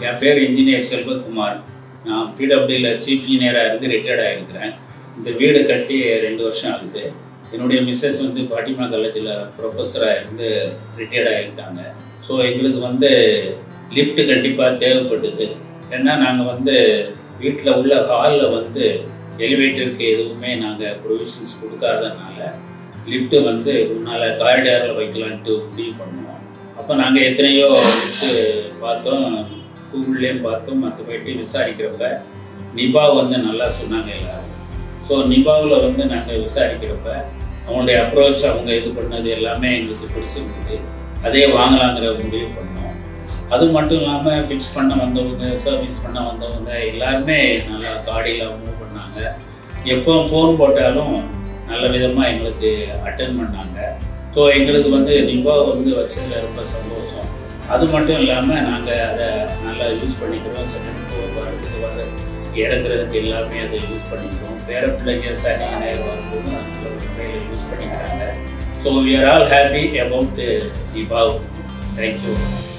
என் பேர் இன்ஜினியர் செல்வகுமார் நான் பிடபிள்யூல சீஃப் இன்ஜினியராக இருந்து ரிட்டையர்ட் ஆகிருக்கிறேன் இந்த வீடு கட்டி ரெண்டு வருஷம் ஆகுது என்னுடைய மிஸ்ஸஸ் வந்து பாட்டிமா காலேஜில் ப்ரொஃபஸராக இருந்து ரிட்டையர்ட் ஆகியிருக்காங்க ஸோ எங்களுக்கு வந்து லிஃப்ட் கண்டிப்பாக தேவைப்படுது ஏன்னா நாங்கள் வந்து வீட்டில் உள்ள ஹாலில் வந்து எலிவேட்டருக்கு எதுவுமே நாங்கள் ப்ரொவிஷன்ஸ் கொடுக்காதனால லிஃப்ட்டு வந்து முன்னால் காரிடாரில் வைக்கலான்ட்டு முடிவு பண்ணோம் அப்போ நாங்கள் எத்தனையோ லிஃப்ட்டு பார்த்தோம் கூகுள்லேயும் பார்த்தோம் மற்றபடி விசாரிக்கிறப்ப நிபா வந்து நல்லா சொன்னாங்க எல்லாரும் ஸோ நிபாவில் வந்து நாங்கள் விசாரிக்கிறப்ப அவங்களுடைய அப்ரோச் அவங்க இது பண்ணது எல்லாமே எங்களுக்கு பிடிச்சிருந்தது அதே வாங்கலாங்கிற முடிவு பண்ணோம் அது மட்டும் இல்லாமல் ஃபிக்ஸ் பண்ண வந்தவங்க சர்வீஸ் பண்ண வந்தவங்க எல்லாருமே நல்லா காடியில் மூவ் பண்ணாங்க எப்போ ஃபோன் போட்டாலும் நல்ல விதமாக எங்களுக்கு அட்டன் பண்ணாங்க ஸோ எங்களுக்கு வந்து நிபா வந்து வச்சதில் ரொம்ப சந்தோஷம் அது மட்டும் இல்லாமல் நாங்கள் அதை நல்லா யூஸ் பண்ணிக்கிறோம் செகண்ட் ஃப்ளோர் வரதுக்கு வர இறங்குறதுக்கு எல்லாமே அதை யூஸ் பண்ணிக்கிறோம் பேர பிள்ளைங்க சனி ஞாயிறு வரும்போது நல்ல முறையில் யூஸ் பண்ணிக்கிறாங்க so we are all happy about நிபாவ் தேங்க்யூ